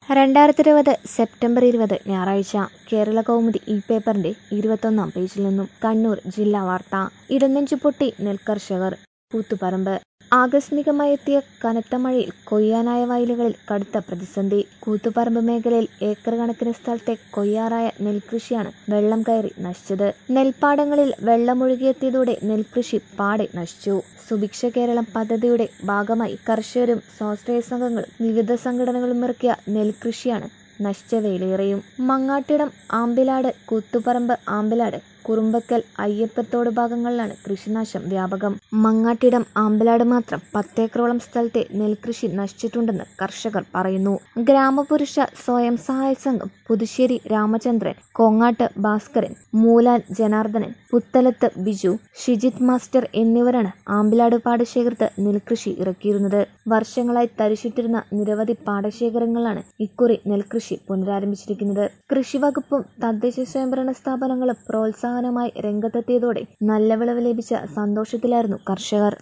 രണ്ടായിരത്തി ഇരുപത് സെപ്റ്റംബർ ഇരുപത് ഞായറാഴ്ച കേരള കൗമുദി ഈ പേപ്പറിന്റെ ഇരുപത്തൊന്നാം പേജിൽ നിന്നും കണ്ണൂർ ജില്ലാ വാർത്ത ഇടനെഞ്ചു പൊട്ടി നെൽകർഷകർ കൂത്തുപറമ്പ് ആകസ്മികമായി എത്തിയ കനത്ത മഴയിൽ കൊയ്യാനായ വയലുകളിൽ കടുത്ത പ്രതിസന്ധി കൂത്തുപറമ്പ് മേഖലയിൽ ഏക്കർ കണക്കിന് സ്ഥലത്തെ കൊയ്യാറായ നെൽകൃഷിയാണ് വെള്ളം കയറി നശിച്ചത് നെൽപ്പാടങ്ങളിൽ വെള്ളമൊഴുകിയെത്തിയതോടെ നെൽകൃഷി പാടെ നശിച്ചു സുഭിക്ഷ കേരളം പദ്ധതിയുടെ ഭാഗമായി കർഷകരും സ്വാശ്രയ സംഘങ്ങളും വിവിധ സംഘടനകളും ഇറക്കിയ നെൽകൃഷിയാണ് നശിച്ച വേലേറെയും മങ്ങാട്ടിടം ആമ്പിലാട് കൂത്തുപറമ്പ് ആമ്പിലാട് കുറുമ്പക്കൽ അയ്യപ്പത്തോട് ഭാഗങ്ങളിലാണ് കൃഷിനാശം വ്യാപകം മങ്ങാട്ടിടം ആമ്പലാട് മാത്രം പത്തേക്കറോളം സ്ഥലത്തെ നെൽകൃഷി നശിച്ചിട്ടുണ്ടെന്ന് കർഷകർ പറയുന്നു ഗ്രാമപുരുഷ സ്വയം സഹായ സംഘം പുതുശ്ശേരി രാമചന്ദ്രൻ കോങ്ങാട്ട് ഭാസ്കരൻ മൂലാൻ ജനാർദ്ദനൻ പുത്തലത്ത് ബിജു ഷിജിത് മാസ്റ്റർ എന്നിവരാണ് ആമ്പിലാട് പാടശേഖരത്ത് നെൽകൃഷി ഇറക്കിയിരുന്നത് വർഷങ്ങളായി തരിശിട്ടിരുന്ന നിരവധി പാടശേഖരങ്ങളാണ് ഇക്കുറി നെൽകൃഷി പുനരാരംഭിച്ചിരിക്കുന്നത് കൃഷിവകുപ്പും തദ്ദേശ സ്വയംഭരണ സ്ഥാപനങ്ങളും പ്രോത്സാഹനമായി രംഗത്തെത്തിയതോടെ നല്ല വിളവ് ലഭിച്ച സന്തോഷത്തിലായിരുന്നു കർഷകർ